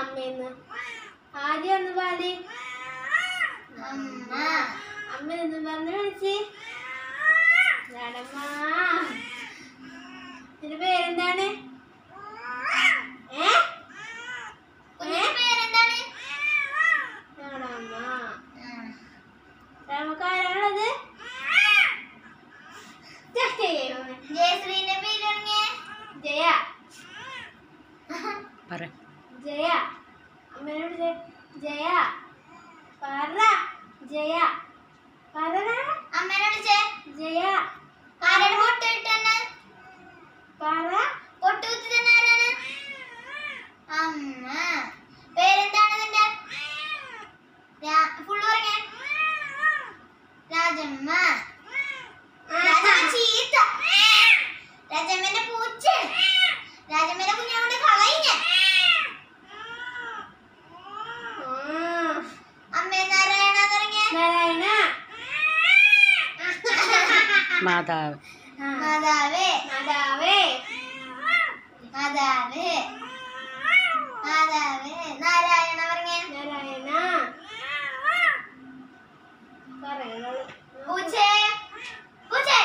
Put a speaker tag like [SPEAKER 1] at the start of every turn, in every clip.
[SPEAKER 1] അമ്മയെന്ന് ആദ്യം ഒന്ന് പാടി
[SPEAKER 2] അമ്മ
[SPEAKER 1] അമ്മ എന്ന് പറഞ്ഞ് വിളിച്ച് ഞാനമ്മ നിന്റെ പേരെന്താണ് ഏ
[SPEAKER 2] കുഞ്ഞിന്റെ പേരെന്താണ്
[SPEAKER 1] ഞാനമ്മ
[SPEAKER 2] ആ.
[SPEAKER 1] നമുക്ക് ആരാണുള്ളത് Just ചെയ്യ് മോനെ.
[SPEAKER 2] ജയശ്രീന്റെ പേര് പറഞ്ഞേ
[SPEAKER 1] ജയ
[SPEAKER 3] പറ
[SPEAKER 1] ജയ അമ്മേനോട് ജയ- ജയ പറ ജയ പറ
[SPEAKER 2] അമ്മേനോട് വിളിച്ചേ
[SPEAKER 1] ജയ
[SPEAKER 2] ആരാണ് പൊട്ട് ഇട്ടെന്ന്
[SPEAKER 1] പറ
[SPEAKER 2] പൊട്ട് കുത്തി തന്നെ ആരാണ് അമ്മ പേരെന്താണ് നിന്റെ ഫുള്ള് പറഞ്ഞേ രാജമ്മ രാജമ്മ ചീത്ത രാജമ്മന്റെ പൂച്ച രാജമ്മന്റെ കുഞ്ഞോട് കളയിഞ്ഞ
[SPEAKER 1] ഉം.
[SPEAKER 2] അമ്മേ നാരായണ തുടങ്ങിയ
[SPEAKER 1] നാരായണ
[SPEAKER 3] മാതാവ്
[SPEAKER 1] ആ.
[SPEAKER 2] മാതാവേ
[SPEAKER 1] മാതാവേ
[SPEAKER 2] മാതാവേ മാതാവേ നാരായണ പറഞ്ഞേ
[SPEAKER 1] നാരായണ പറയുന്നത്
[SPEAKER 2] പൂച്ചേ പൂച്ചേ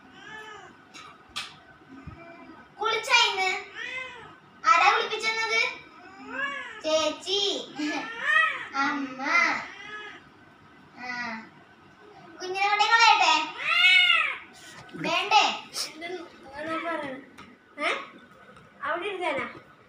[SPEAKER 2] കുളിച്ച ഇന്ന് ആരാ കുളിപ്പിച്ചെന്നത് ചേച്ചി അമ്മ ആ കുഞ്ഞിനെ കൊണ്ടേ കളയട്ടെ വേണ്ടേ
[SPEAKER 1] ഏ അവിടെ ഇരുന്നാ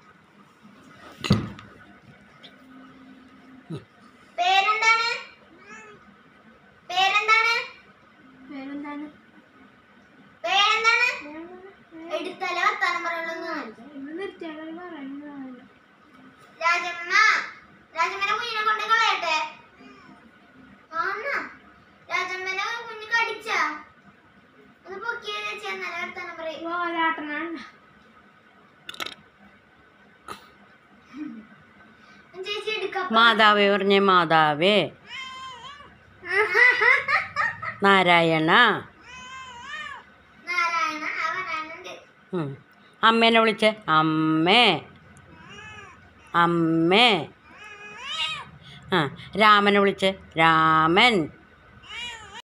[SPEAKER 2] പേരെന്താണ് പേരെന്താണ്
[SPEAKER 1] പേരെന്താണ്
[SPEAKER 2] പേരെന്താണ് എടുത്തല വർത്താനം പറയുള്ളൂ
[SPEAKER 1] ഇന്ന് നിർത്തിയാലോ പറയുന്നത്
[SPEAKER 2] രാജമ്മ രാജമ്മനെ കുഞ്ഞിനെ കൊണ്ട് കളയട്ടെ ആന്നാ രാജമ്മനെ കുഞ്ഞ് കടിച്ച ഒന്ന് പൊക്കിയ ചേച്ചി എന്നാലും വർത്താനം പറയും
[SPEAKER 1] ഓലാട്ടനാണ്
[SPEAKER 2] ചേച്ചി എടുക്കാം
[SPEAKER 3] മാതാവേ പറഞ്ഞേ മാതാവേ നാരായണ
[SPEAKER 2] നാരായണ ആ പറയാനുണ്ട്
[SPEAKER 3] ഉം. അമ്മേനെ വിളിച്ചേ അമ്മേ അമ്മേ ആ രാമനെ വിളിച്ചേ രാമൻ